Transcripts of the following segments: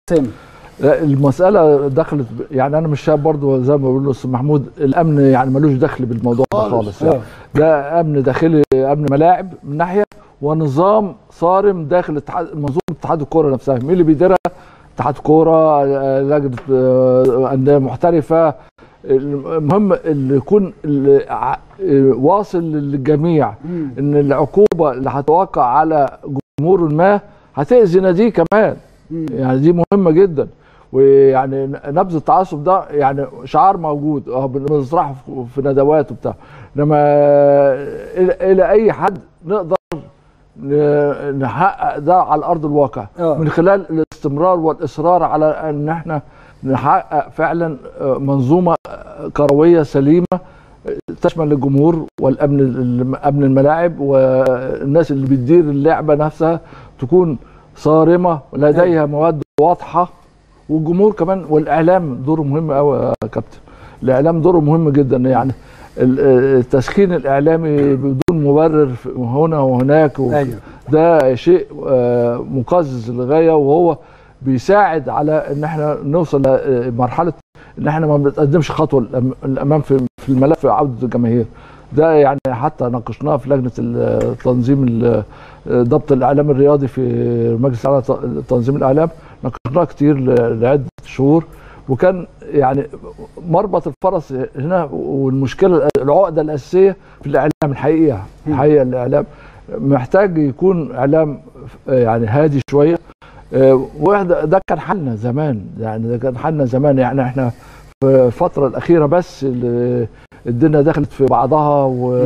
سامي لا، المسألة دخلت ب- يعني أنا مش شايف برضه زي ما بيقول الأستاذ محمود الأمن يعني ملوش دخل بالموضوع ده خالص. خالص يعني. آه. ده أمن داخلي أمن ملاعب من ناحية ونظام صارم داخل اتحاد منظومة اتحاد الكورة نفسها مين اللي بيديرها؟ اتحاد كورة آه، لجنة آه، أندية محترفة المهم اللي يكون اللي ع- آه، واصل للجميع مم. ان العقوبه اللي هتوقع على جمهور ما هتاذي ناديه كمان مم. يعني دي مهمه جدا ويعني نبذ التعصب ده يعني شعار موجود اه بنطرحه في- في ندوات وبتاع انما الى إلى اي حد نقدر ن- نحقق ده على ارض الواقع آه. من خلال الاستمرار والاصرار على ان احنا نحقق فعلا آه، منظومه آه، كرويه سليمه تشمل الجمهور والامن امن الملاعب والناس اللي بتدير اللعبه نفسها تكون صارمه لديها مواد واضحه والجمهور كمان والاعلام دوره مهم قوي يا كابتن الاعلام دوره مهم جدا يعني ال- التسخين الاعلامي بدون مبرر في- هنا وهناك و- ايوه ده شيء آه، مقزز للغايه وهو بيساعد على ان احنا نوصل لمرحله ان احنا ما بنتقدمش خطوه للأم- للامام في في الملف عوده الجماهير ده يعني حتى ناقشناه في لجنه التنظيم ال- ضبط الاعلام الرياضي في مجلس اعلى تنظيم الاعلام ناقشناه كتير ل- لعده شهور وكان يعني مربط الفرس هنا والمشكله العقده الاساسيه في الاعلام الحقيقه الحقيقه الاعلام محتاج يكون اعلام يعني هادي شويه آه، وده ده كان حالنا زمان يعني ده كان حالنا زمان يعني احنا في الفتره الاخيره بس اللي الدنيا دخلت في بعضها و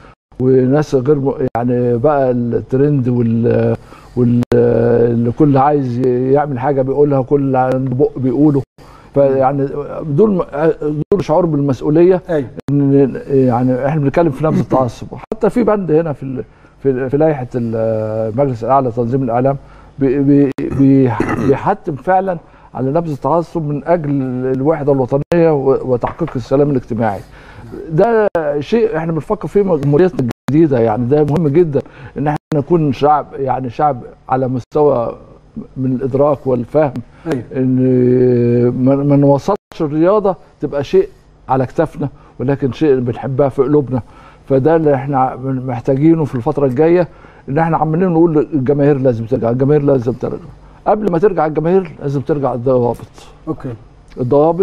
وناس غير م- يعني بقى الترند وال وال اللي كل عايز يعمل حاجه بيقولها كل عنده بق بيقوله فيعني بدون بدون شعور بالمسؤوليه ايوه ان يعني احنا بنتكلم في نبذ التعصب وحتى في بند هنا في ال- في في لائحه المجلس الاعلى لتنظيم الاعلام بي- بي- بي- بيحتم فعلا على نبذ التعصب من اجل الوحده الوطنيه و- وتحقيق السلام الاجتماعي. ده شيء احنا بنفكر فيه جمهوريتنا الجديده يعني ده مهم جدا ان احنا نكون شعب يعني شعب على مستوى من الادراك والفهم ايوه ان ما ما نوصلش الرياضه تبقى شيء على كتافنا ولكن شيء بنحبها في قلوبنا فده اللي احنا محتاجينه في الفتره الجايه ان احنا عمالين نقول الجماهير لازم ترجع الجماهير لازم ترجع قبل ما ترجع الجماهير لازم ترجع الضوابط اوكي الضوابط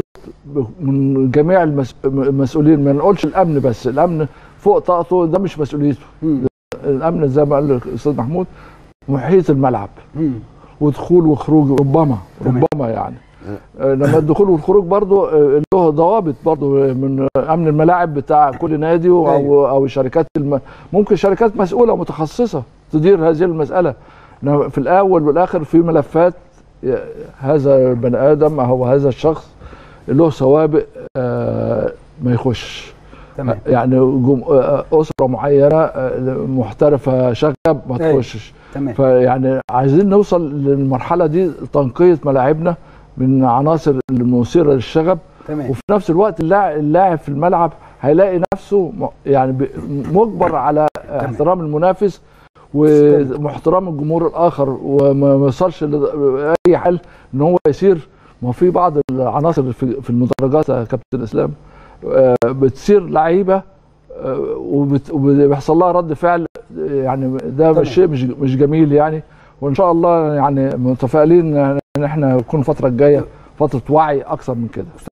من جميع المس- المسؤولين ما نقولش الامن بس الامن فوق طاقته ده مش مسؤوليته مم. الامن زي ما قال الاستاذ محمود محيط الملعب مم. ودخول وخروج ربما تمام. ربما يعني آه، لما الدخول والخروج برضو آه، له ضوابط برضو من امن الملاعب بتاع كل نادي او أيوة. او شركات الم... ممكن شركات مسؤوله متخصصه تدير هذه المساله إنما في الاول والاخر في ملفات ي- هذا البني ادم او هذا الشخص له سوابق آه، ما يخش تمام يعني جم... آه، اسره معينه آه، محترفه شغب ما أيوة. تخشش تمام فيعني عايزين نوصل للمرحله دي تنقيه ملاعبنا من عناصر المثيره للشغب تمام وفي نفس الوقت اللاعب, اللاعب في الملعب هيلاقي نفسه م- يعني ب- مجبر على احترام المنافس واحترام الجمهور الاخر وما يوصلش لاي حل ان هو يسير ما في بعض العناصر في في المدرجات يا كابتن اسلام آه، بتصير لعيبه آه، وبت- وبيحصل لها رد فعل آه، يعني ده تمام. مش شيء مش مش جميل يعني وان شاء الله يعني متفائلين ان احنا نكون الفتره الجايه فتره وعي اكثر من كده